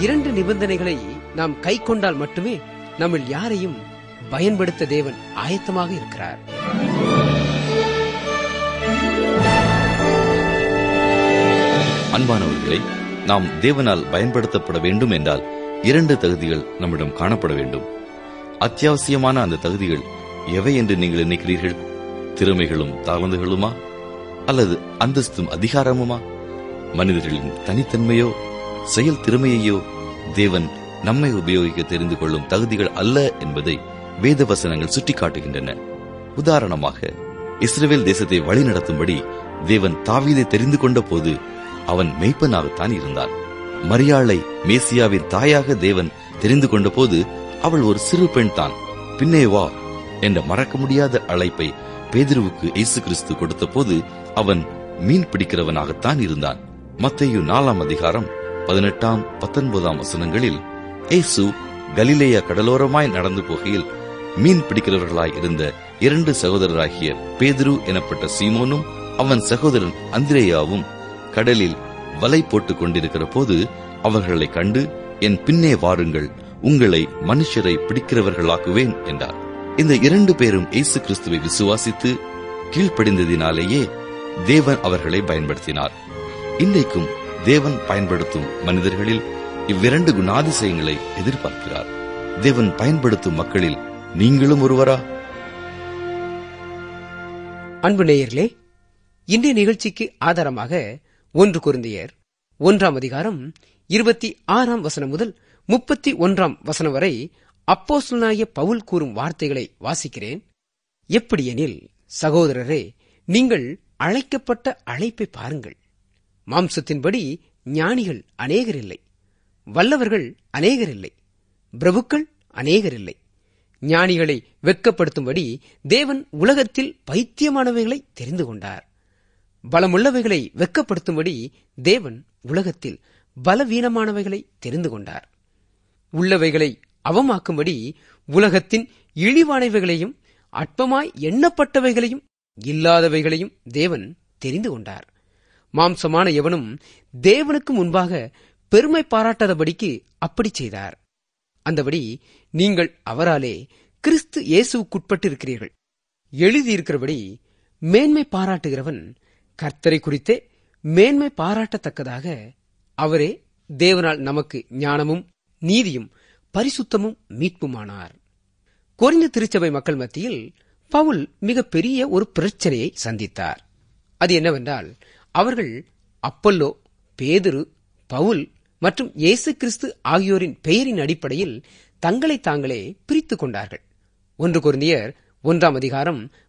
இரண்டு நிபந்தனைகளை நாம் கை கொண்டால் மட்டுமே நம்மில் யாரையும் பயன்படுத்த தேவன் ஆயத்தமாக இருக்கிறார் அன்பானவர்களே நாம் தேவனால் பயன்படுத்தப்பட வேண்டும் என்றால் இரண்டு தகுதிகள் நம்மிடம் காணப்பட வேண்டும் அத்தியாவசியமான அந்த தகுதிகள் எவை என்று நீங்கள் நினைக்கிறீர்கள் திறமைகளும் தாளந்துகளுமா அல்லது அந்தஸ்தும் அதிகாரமுமா மனிதர்களின் தனித்தன்மையோ செயல் திறமையையோ தேவன் நம்மை உபயோகிக்க தெரிந்து கொள்ளும் தகுதிகள் அல்ல என்பதை வேத வசனங்கள் சுட்டிக்காட்டுகின்றன உதாரணமாக இஸ்ரவேல் தேசத்தை வழிநடத்தும்படி தேவன் தாவீதை தெரிந்து கொண்ட போது அவன் மெய்ப்பனாகத்தான் இருந்தான் மரியாளை மேசியாவின் தாயாக தேவன் தெரிந்து கொண்ட போது அவள் ஒரு சிறு பெண் தான் பின்னே வா என்ற மறக்க முடியாத அழைப்பை பேதிருவுக்கு இயேசு கிறிஸ்து கொடுத்த போது அவன் மீன் பிடிக்கிறவனாகத்தான் இருந்தான் மத்தேயு நாலாம் அதிகாரம் பதினெட்டாம் பத்தொன்பதாம் வசனங்களில் இயேசு கலிலேயா கடலோரமாய் நடந்து போகையில் மீன் பிடிக்கிறவர்களாய் இருந்த இரண்டு சகோதரராகிய பேதுரு எனப்பட்ட சீமோனும் அவன் சகோதரன் அந்திரேயாவும் கடலில் வலை போட்டுக் கொண்டிருக்கிற போது அவர்களை கண்டு என் பின்னே வாருங்கள் உங்களை மனுஷரை பிடிக்கிறவர்களாக்குவேன் என்றார் இந்த இரண்டு பேரும் இயேசு கிறிஸ்துவை விசுவாசித்து கீழ்ப்படிந்ததினாலேயே தேவன் அவர்களை பயன்படுத்தினார் இன்றைக்கும் தேவன் பயன்படுத்தும் மனிதர்களில் இவ்விரண்டு குணாதிசயங்களை எதிர்பார்க்கிறார் தேவன் பயன்படுத்தும் மக்களில் நீங்களும் ஒருவரா அன்பு நேயர்களே இன்றைய நிகழ்ச்சிக்கு ஆதாரமாக ஒன்று குருந்தையர் ஒன்றாம் அதிகாரம் இருபத்தி ஆறாம் வசனம் முதல் முப்பத்தி ஒன்றாம் வசனம் வரை அப்போஸ்தலனாகிய பவுல் கூறும் வார்த்தைகளை வாசிக்கிறேன் எப்படியெனில் சகோதரரே நீங்கள் அழைக்கப்பட்ட அழைப்பை பாருங்கள் மாம்சத்தின்படி ஞானிகள் அநேகரில்லை வல்லவர்கள் அநேகரில்லை பிரபுக்கள் அநேகரில்லை ஞானிகளை வெட்கப்படுத்தும்படி தேவன் உலகத்தில் பைத்தியமானவைகளை தெரிந்து கொண்டார் பலமுள்ளவைகளை வெட்கப்படுத்தும்படி தேவன் உலகத்தில் பலவீனமானவைகளை தெரிந்து கொண்டார் உள்ளவைகளை அவமாக்கும்படி உலகத்தின் இழிவானவைகளையும் அற்பமாய் எண்ணப்பட்டவைகளையும் இல்லாதவைகளையும் தேவன் தெரிந்து கொண்டார் மாம்சமான எவனும் தேவனுக்கு முன்பாக பெருமை பாராட்டாதபடிக்கு அப்படி செய்தார் அந்தபடி நீங்கள் அவராலே கிறிஸ்து இயேசுவுக்குட்பட்டிருக்கிறீர்கள் எழுதியிருக்கிறபடி மேன்மை பாராட்டுகிறவன் கர்த்தரை குறித்தே மேன்மை பாராட்டத்தக்கதாக அவரே தேவனால் நமக்கு ஞானமும் நீதியும் பரிசுத்தமும் மீட்புமானார் கொரிந்த திருச்சபை மக்கள் மத்தியில் பவுல் மிக பெரிய ஒரு பிரச்சனையை சந்தித்தார் அது என்னவென்றால் அவர்கள் அப்பல்லோ பேதுரு பவுல் மற்றும் இயேசு கிறிஸ்து ஆகியோரின் பெயரின் அடிப்படையில் தங்களை தாங்களே பிரித்துக் கொண்டார்கள் ஒன்று குருந்தியர் ஒன்றாம் அதிகாரம்